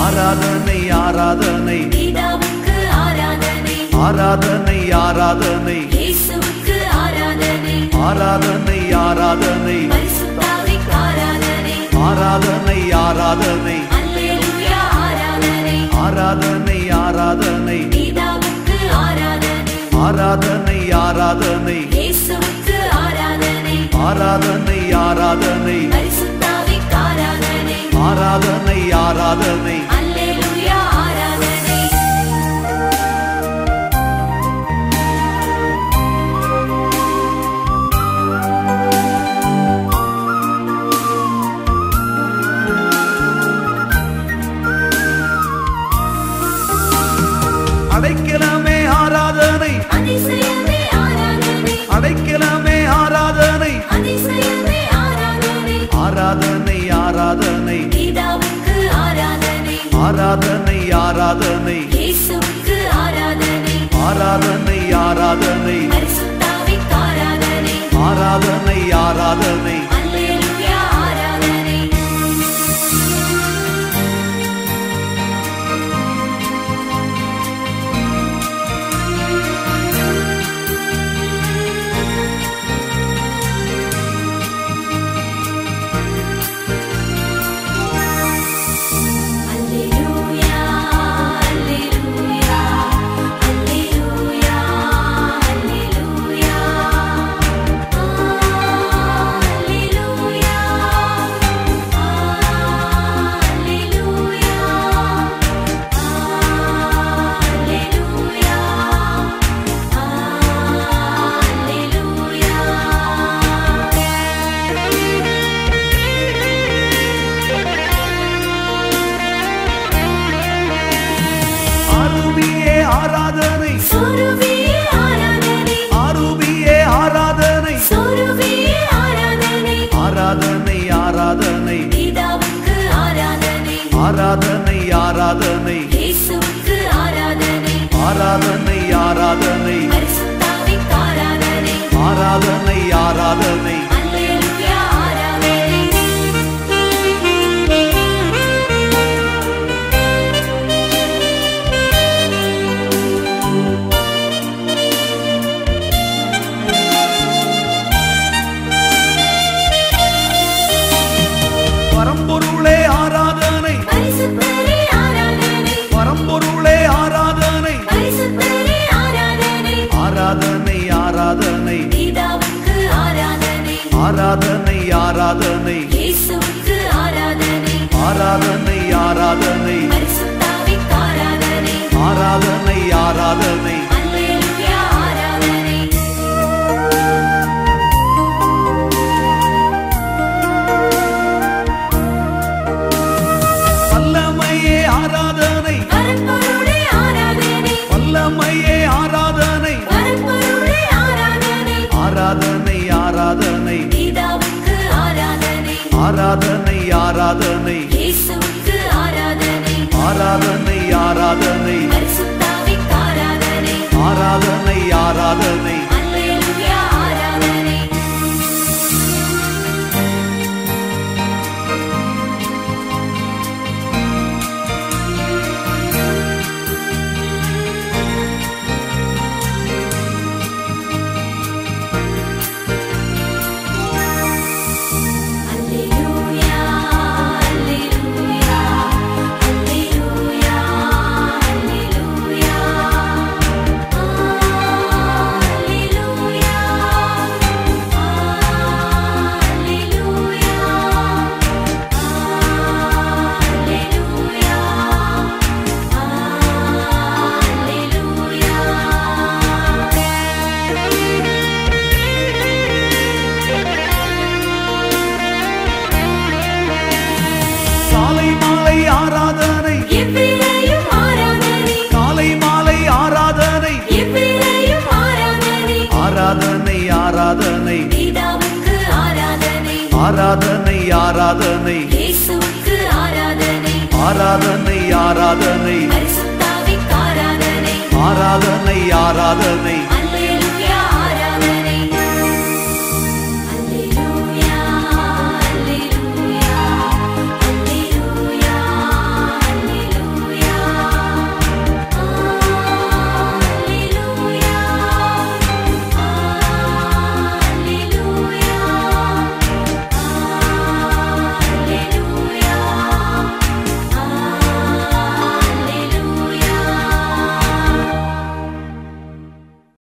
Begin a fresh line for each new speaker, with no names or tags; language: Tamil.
ஆராதனை ஆராதனை
பிதாவுக்கு ஆராதனை
ஆராதனை ஆராதனை
இயேசுவுக்கு ஆராதனை
ஆராதனை ஆராதனை
பரிசுத்தாவிக்கு ஆராதனை
ஆராதனை ஆராதனை
அல்லேலூயா ஆராதனை
ஆராதனை ஆராதனை
பிதாவுக்கு ஆராதனை
ஆராதனை ஆராதனை
இயேசுவுக்கு ஆராதனை
ஆராதனை ஆராதனை
பரிசுத்தாவிக்கு ஆராதனை
ஆராதனை ஆராதனை
அல்லேலூயா ஆராதனை
அடைக்கலமே ஆராதனை
அதிசயமே ஆராதனை
அடைக்கலமே ஆராதனை
அதிசயமே ஆராதனை
ஆராதனை ஆராதனை
பிதாவுக்கு ஆராதனை
ஆராதனை ஆராதனை
இயேசுவுக்கு ஆராதனை
ஆராதனை ஆராதனை
பரிசுத்தாவிக்கு ஆராதனை
ஆராதனை ஆராதனை
அல்லேலூயா ஆராதனை அல்லேலூயா அல்லேலூயா அல்லேலூயா அல்லேலூயா அல்லேலூயா அல்லேலூயா அல்லேலூயா
ஆருபியே ஆராதனை
சொருவியே ஆராதனை
ஆருபியே ஆராதனை
சொருவியே ஆராதனை
ஆராதனை ஆராதனை
பிதாவுக்கு ஆராதனை
ஆராதனை ஆராதனை
இயேசுவுக்கு ஆராதனை
ஆராதனை ஆராதனை
பரிசுத்தாவிக்கு ஆராதனை
ஆராதனை ஆராதனை
அல்லேலூயா ஆராதனை
பரம்பொருளே ஆராதனை
பரிசுத்தரே ஆராதனை
பரம்பொருளே ஆராதனை
பரிசுத்தரே ஆராதனை
ஆராதனை ஆராதனை
பிதாவுக்கு ஆராதனை
ஆராதனை ஆராதனை
இயேசுவுக்கு ஆராதனை
ஆராதனை ஆராதனை
பரிசுத்தாவிக்கு ஆராதனை
ஆராதனை ஆராதனை
அல்லேலூயா ஆராதனை
வல்லமையே ஆராதனை
பரம்பொருளே ஆராதனை
வல்லமையே ஆராதனை
பரம்பொருளே ஆராதனை
ஆராதனை ஆராதனை
பிதாவுக்கு ஆராதனை
ஆராதனை ஆராதனை
இயேசுவுக்கு ஆராதனை
ஆராதனை ஆராதனை
பரிசுத்தாவிக்கு ஆராதனை
ஆராதனை ஆராதனை
அல்லேலூயா ஆராதனை அல்லேலூயா அல்லேலூயா அல்லேலூயா அல்லேலூயா அல்லேலூயா அல்லேலூயா அல்லேலூயா
காலை மாலை ஆராதனை
எவ்விலையும் ஆராதனை
காலை மாலை ஆராதனை
எவ்விலையும் ஆராதனை
ஆராதனை ஆராதனை
பிதாவுக்கு ஆராதனை
ஆராதனை ஆராதனை
இயேசுவுக்கு ஆராதனை
ஆராதனை ஆராதனை
பரிசுத்தாவிக்கு ஆராதனை
ஆராதனை ஆராதனை
அல்லேலூயா